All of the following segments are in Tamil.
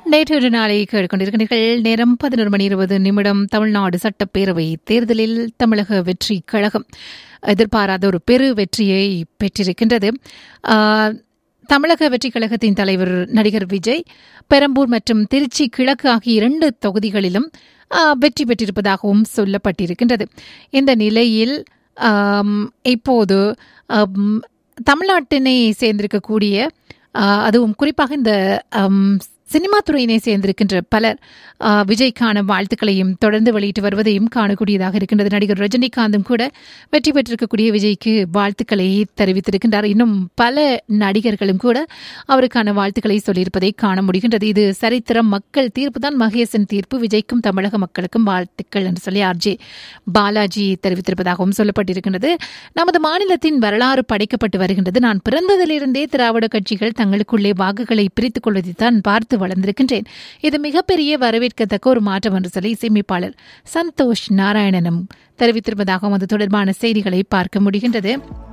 நேற்று நாளை கேட்டுக்கொண்டிருக்கிறீர்கள் நேரம் பதினொரு மணி இருபது நிமிடம் தமிழ்நாடு சட்டப்பேரவை தேர்தலில் தமிழக வெற்றி கழகம் எதிர்பாராத ஒரு பெரு வெற்றியை பெற்றிருக்கின்றது ஆஹ், தமிழக வெற்றி கழகத்தின் தலைவர் நடிகர் விஜய் பெரம்பூர் மற்றும் திருச்சி கிழக்கு ஆகிய இரண்டு தொகுதிகளிலும் ஆஹ், வெற்றி பெற்றிருப்பதாகவும் சொல்லப்பட்டிருக்கின்றது இந்த நிலையில் ஆம், இப்போது ஆம், தமிழ்நாட்டினை சேர்ந்திருக்கக்கூடிய ஆஹ், அதுவும் குறிப்பாக இந்த ஆம், சினிமா துறையினை சேர்ந்திருக்கின்ற பலர் ஆஹ், விஜய்க்கான வாழ்த்துக்களையும் தொடர்ந்து வெளியிட்டு வருவதையும் காணக்கூடியதாக இருக்கின்றது நடிகர் ரஜினிகாந்தும் கூட வெற்றி பெற்றிருக்கக்கூடிய விஜய்க்கு வாழ்த்துக்களை தெரிவித்திருக்கின்றார் இன்னும் பல நடிகர்களும் கூட அவருக்கான வாழ்த்துக்களை சொல்லியிருப்பதை காண முடிகின்றது இது சரித்திரம் மக்கள் தீர்ப்பு தான் மகேசன் தீர்ப்பு விஜய்க்கும் தமிழக மக்களுக்கும் வாழ்த்துக்கள் என்று சொல்லி ஆர்ஜே பாலாஜி தெரிவித்திருப்பதாகவும் சொல்லப்பட்டிருக்கின்றது நமது மாநிலத்தின் வரலாறு படைக்கப்பட்டு வருகின்றது நான் பிறந்ததிலிருந்தே திராவிட கட்சிகள் தங்களுக்குள்ளே வாக்குகளை பிரித்துக் கொள்வதைத்தான் பார்த்து வளர்ந்திருக்கின்றேன் இது மிகப்பெரிய வரவேற்கத்தக்க ஒரு மாற்றம் என்று சொல்லி இசையமைப்பாளர் சந்தோஷ் நாராயணனும் தெரிவித்திருப்பதாகவும் அது தொடர்பான செய்திகளை பார்க்க முடிகின்றது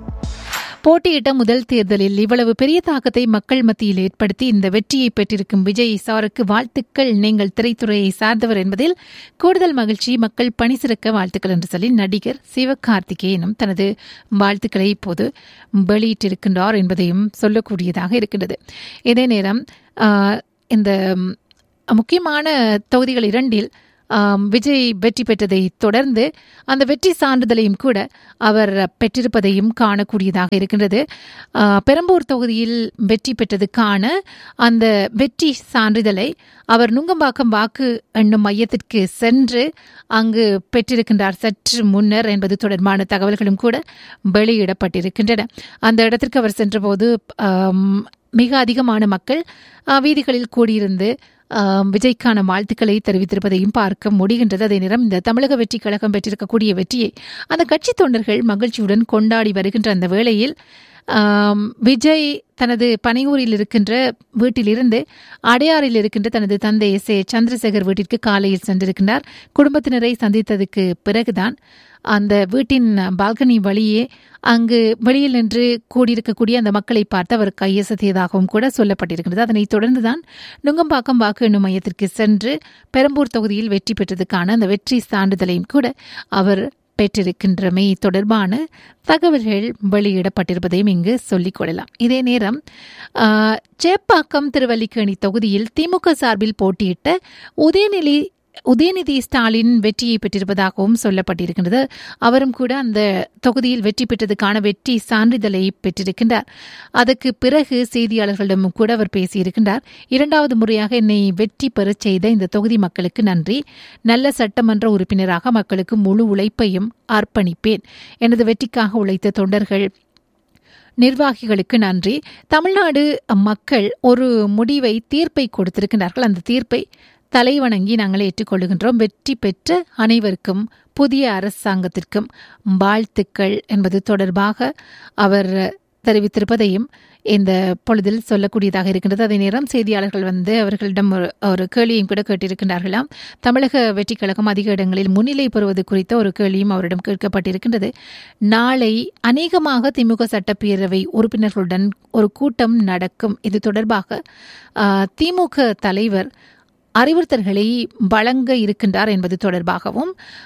போட்டியிட்ட முதல் தேர்தலில் இவ்வளவு பெரிய தாக்கத்தை மக்கள் மத்தியில் ஏற்படுத்தி இந்த வெற்றியை பெற்றிருக்கும் விஜய் சாருக்கு வாழ்த்துக்கள் நீங்கள் திரைத்துறையை சார்ந்தவர் என்பதில் கூடுதல் மகிழ்ச்சி மக்கள் பணி சிறக்க வாழ்த்துக்கள் என்று சொல்லி நடிகர் சிவகார்த்திகேயனும் தனது வாழ்த்துக்களை இப்போது வெளியிட்டிருக்கின்றார் என்பதையும் சொல்லக்கூடியதாக இருக்கின்றது இதே நேரம் ஆஹ், இந்த ம், முக்கியமான தொகுதிகள் இரண்டில் ஆம், விஜய் வெற்றி பெற்றதை தொடர்ந்து அந்த வெற்றி சான்றிதழையும் கூட அவர் பெற்றிருப்பதையும் காணக்கூடியதாக இருக்கின்றது ஆ, பெரம்பூர் தொகுதியில் வெற்றி பெற்றதுக்கான அந்த வெற்றி சான்றிதழை அவர் நுங்கம்பாக்கம் வாக்கு எண்ணும் மையத்திற்கு சென்று அங்கு பெற்றிருக்கின்றார் சற்று முன்னர் என்பது தொடர்பான தகவல்களும் கூட வெளியிடப்பட்டிருக்கின்றன அந்த இடத்திற்கு அவர் சென்றபோது ஆம், மிக அதிகமான மக்கள் ஆ, வீதிகளில் கூடியிருந்து ஆம், விஜய்க்கான வாழ்த்துக்களை தெரிவித்திருப்பதையும் பார்க்க முடிகின்றது அதே நேரம் இந்த தமிழக வெற்றி கழகம் பெற்றிருக்கக்கூடிய வெற்றியை அந்த கட்சி தொண்டர்கள் மகிழ்ச்சியுடன் கொண்டாடி வருகின்ற அந்த வேளையில் ஆம், விஜய் தனது பனையூரில் இருக்கின்ற வீட்டிலிருந்து அடையாறில் இருக்கின்ற தனது தந்தை எஸ் ஏ சந்திரசேகர் வீட்டிற்கு காலையில் சென்றிருக்கின்றார் குடும்பத்தினரை சந்தித்ததுக்கு பிறகுதான் அந்த வீட்டின் பால்கனி வழியே அங்கு வெளியில் நின்று கூடியிருக்கக்கூடிய அந்த மக்களை பார்த்து அவர் கையசத்தியதாகவும் கூட சொல்லப்பட்டிருக்கிறது அதனைத் தொடர்ந்துதான் நுங்கம்பாக்கம் வாக்கு எண்ணும் மையத்திற்கு சென்று பெரம்பூர் தொகுதியில் வெற்றி பெற்றதுக்கான அந்த வெற்றி சான்றிதழையும் கூட அவர் பெற்றிருக்கின்றமை தொடர்பான தகவல்கள் வெளியிடப்பட்டிருப்பதையும் இங்கு சொல்லிக் கொள்ளலாம் இதே நேரம் ஆ, சேப்பாக்கம் திருவல்லிக்கேணி தொகுதியில் திமுக சார்பில் போட்டியிட்ட உதயநிதி உதயநிதி ஸ்டாலின் வெற்றியை பெற்றிருப்பதாகவும் சொல்லப்பட்டிருக்கின்றது அவரும் கூட அந்த தொகுதியில் வெற்றி பெற்றதுக்கான வெற்றி சான்றிதழை பெற்றிருக்கின்றார் அதற்கு பிறகு செய்தியாளர்களிடமும் கூட அவர் பேசியிருக்கின்றார் இரண்டாவது முறையாக என்னை வெற்றி பெறச் செய்த இந்த தொகுதி மக்களுக்கு நன்றி நல்ல சட்டமன்ற உறுப்பினராக மக்களுக்கு முழு உழைப்பையும் அர்ப்பணிப்பேன் எனது வெற்றிக்காக உழைத்த தொண்டர்கள் நிர்வாகிகளுக்கு நன்றி தமிழ்நாடு மக்கள் ஒரு முடிவை தீர்ப்பை கொடுத்திருக்கிறார்கள் அந்த தீர்ப்பை தலைவணங்கி நாங்கள் ஏற்றுக்கொள்ளுகின்றோம் வெற்றி பெற்ற அனைவருக்கும் புதிய அரசாங்கத்திற்கும் வாழ்த்துக்கள் என்பது தொடர்பாக அவர் தெரிவித்திருப்பதையும் இந்த பொழுதில் சொல்லக்கூடியதாக இருக்கின்றது அதே நேரம் செய்தியாளர்கள் வந்து அவர்களிடம் ஒரு ஒரு கேள்வியும் கூட கேட்டிருக்கின்றார்களாம் தமிழக வெற்றி கழகம் அதிக இடங்களில் முன்னிலை பெறுவது குறித்த ஒரு கேள்வியும் அவரிடம் கேட்கப்பட்டிருக்கின்றது நாளை அநேகமாக திமுக சட்டப்பேரவை உறுப்பினர்களுடன் ஒரு கூட்டம் நடக்கும் இது தொடர்பாக ஆ, திமுக தலைவர் அறிவுறுத்தல்களை வழங்க இருக்கின்றார் என்பது தொடர்பாகவும்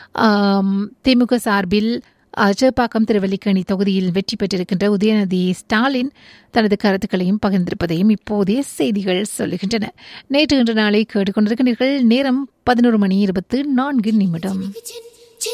ஆம், திமுக சார்பில் அஹ், சேப்பாக்கம் திருவல்லிக்கேணி தொகுதியில் வெற்றி பெற்றிருக்கின்ற உதயநிதி ஸ்டாலின் தனது கருத்துக்களையும் பகிர்ந்திருப்பதையும் இப்போதைய செய்திகள் சொல்லுகின்றன நேற்று இன்று நாளை கேட்டுக்கொண்டிருக்கின்றீர்கள் நேரம் பதினோரு மணி இருபத்து நான்கு நிமிடம் சின்ன